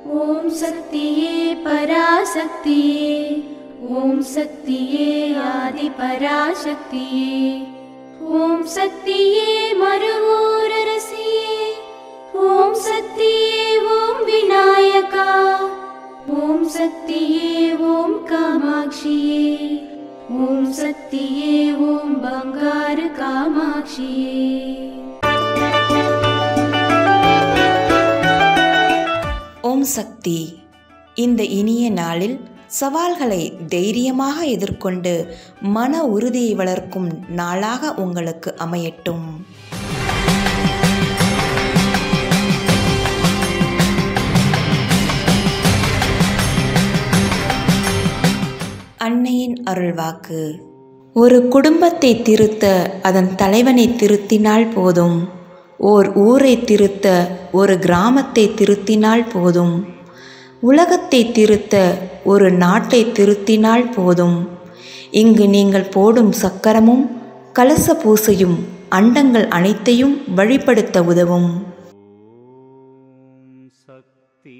ॐ शक्तिये पराशक्तिये ॐ शक्तिये आदिपराशक्तिये ॐ शक्तिये मरुवोररसिये ॐ शक्तिये ॐ विनायका ॐ शक्तिये ॐ कामाक्षिये ॐ शक्तिये ॐ बङ्गारकामाक्षिये ஓம் சக்தி இந்த இனிய நாளில் சவால்களை தைரியமாக எதிர்கொண்டு மன உறுதியை வளர்க்கும் நாளாக உங்களுக்கு அமையட்டும் அன்னையின் அருள்வாக்கு ஒரு குடும்பத்தை திருத்த அதன் தலைவனை திருத்தினால் போதும் ஓர் ஊரை திருத்த ஒரு கிராமத்தை திருத்தினால் போதும் உலகத்தை திருத்த ஒரு நாட்டை திருத்தினால் போதும் இங்கு நீங்கள் போடும் சக்கரமும் கலச பூசையும் அண்டங்கள் அனைத்தையும் வழிபடுத்த உதவும் சக்தி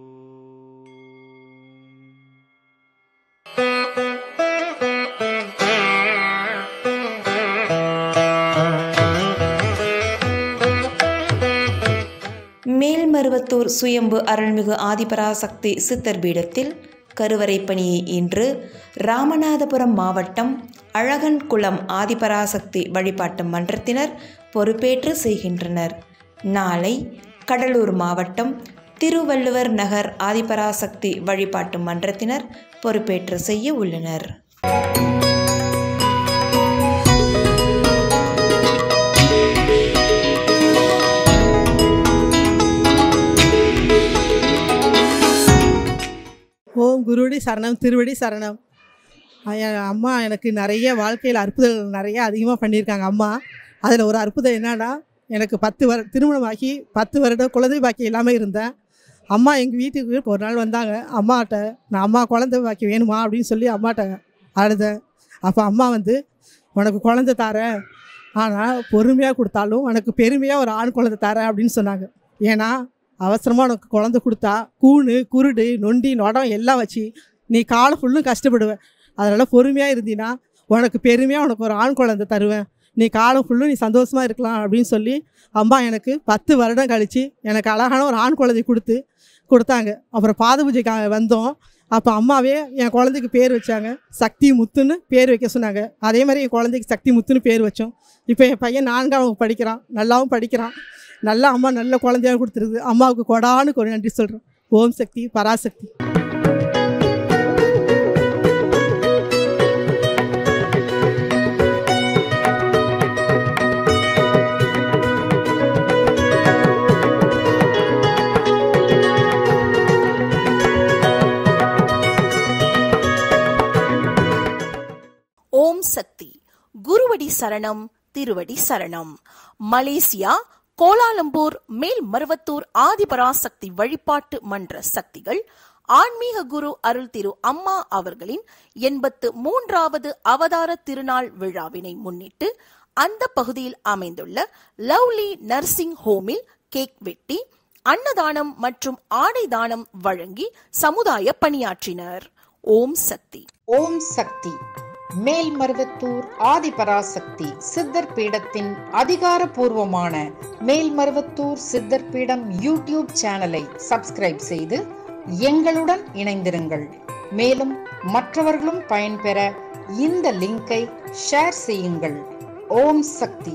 மேல்மருவத்தூர் சுயம்பு அருள்மிகு ஆதிபராசக்தி சித்தர் பீடத்தில் கருவறை பணியை இன்று ராமநாதபுரம் மாவட்டம் அழகன்குளம் ஆதிபராசக்தி வழிபாட்டு மன்றத்தினர் பொறுப்பேற்று செய்கின்றனர் நாளை கடலூர் மாவட்டம் திருவள்ளுவர் நகர் ஆதிபராசக்தி வழிபாட்டு மன்றத்தினர் பொறுப்பேற்று செய்ய உள்ளனர் ஓம் குருவடி சரணம் திருவடி சரணம் அ- என் அம்மா எனக்கு நிறைய வாழ்க்கையில் அற்புதங்கள் நிறைய அதிகமாக பண்ணியிருக்காங்க அம்மா அதில் ஒரு அற்புதம் என்னன்னா எனக்கு பத்து வரு திருமணமாகி பத்து வருடம் குழந்தை பாக்கி இல்லாமல் இருந்தேன் அம்மா எங்கள் வீட்டுக்கு ஒரு நாள் வந்தாங்க அம்மாட்ட நான் அம்மா குழந்தை பாக்கி வேணுமா அப்படின்னு சொல்லி அம்மாட்ட அழுதேன் அப்போ அம்மா வந்து உனக்கு குழந்தை தரேன் ஆனால் பொறுமையாக கொடுத்தாலும் உனக்கு பெருமையாக ஒரு ஆண் குழந்தை தரேன் அப்படின்னு சொன்னாங்க ஏன்னா அவசரமாக உனக்கு குழந்தை கொடுத்தா கூணு குருடு நொண்டி நொடம் எல்லாம் வச்சு நீ காலை ஃபுல்லும் கஷ்டப்படுவ அதனால் பொறுமையாக இருந்தீன்னா உனக்கு பெருமையாக உனக்கு ஒரு ஆண் குழந்தை தருவேன் நீ காலம் ஃபுல்லும் நீ சந்தோஷமாக இருக்கலாம் அப்படின்னு சொல்லி அம்மா எனக்கு பத்து வருடம் கழித்து எனக்கு அழகான ஒரு ஆண் குழந்தை கொடுத்து கொடுத்தாங்க அப்புறம் பாத பூஜைக்கு வந்தோம் அப்போ அம்மாவே என் குழந்தைக்கு பேர் வச்சாங்க சக்தி முத்துன்னு பேர் வைக்க சொன்னாங்க அதே மாதிரி என் குழந்தைக்கு சக்தி முத்துன்னு பேர் வச்சோம் இப்போ என் பையன் நான்காம் வகுப்பு படிக்கிறான் நல்லாவும் படிக்கிறான் நல்லா அம்மா நல்ல குழந்தையாக கொடுத்துருக்கு அம்மாவுக்கு கொடான்னு ஒரு நன்றி சொல்கிறேன் ஓம் சக்தி பராசக்தி ஓம் சக்தி குருவடி சரணம் திருவடி சரணம் மலேசியா கோலாலம்பூர் மேல் மருவத்தூர் ஆதிபராசக்தி வழிபாட்டு மன்ற சக்திகள் ஆன்மீக குரு அருள் திரு அம்மா அவர்களின் எண்பத்து மூன்றாவது அவதார திருநாள் விழாவினை முன்னிட்டு அந்த பகுதியில் அமைந்துள்ள லவ்லி நர்சிங் ஹோமில் கேக் வெட்டி அன்னதானம் மற்றும் ஆடை தானம் வழங்கி சமுதாய பணியாற்றினர் ஓம் சக்தி ஓம் சக்தி மேல்மருவத்தூர் ஆதிபராசக்தி சித்தர் பீடத்தின் அதிகாரப்பூர்வமான மேல்மருவத்தூர் சித்தர் பீடம் யூடியூப் சேனலை சப்ஸ்கிரைப் செய்து எங்களுடன் இணைந்திருங்கள் மேலும் மற்றவர்களும் பயன்பெற இந்த லிங்கை ஷேர் செய்யுங்கள் ஓம் சக்தி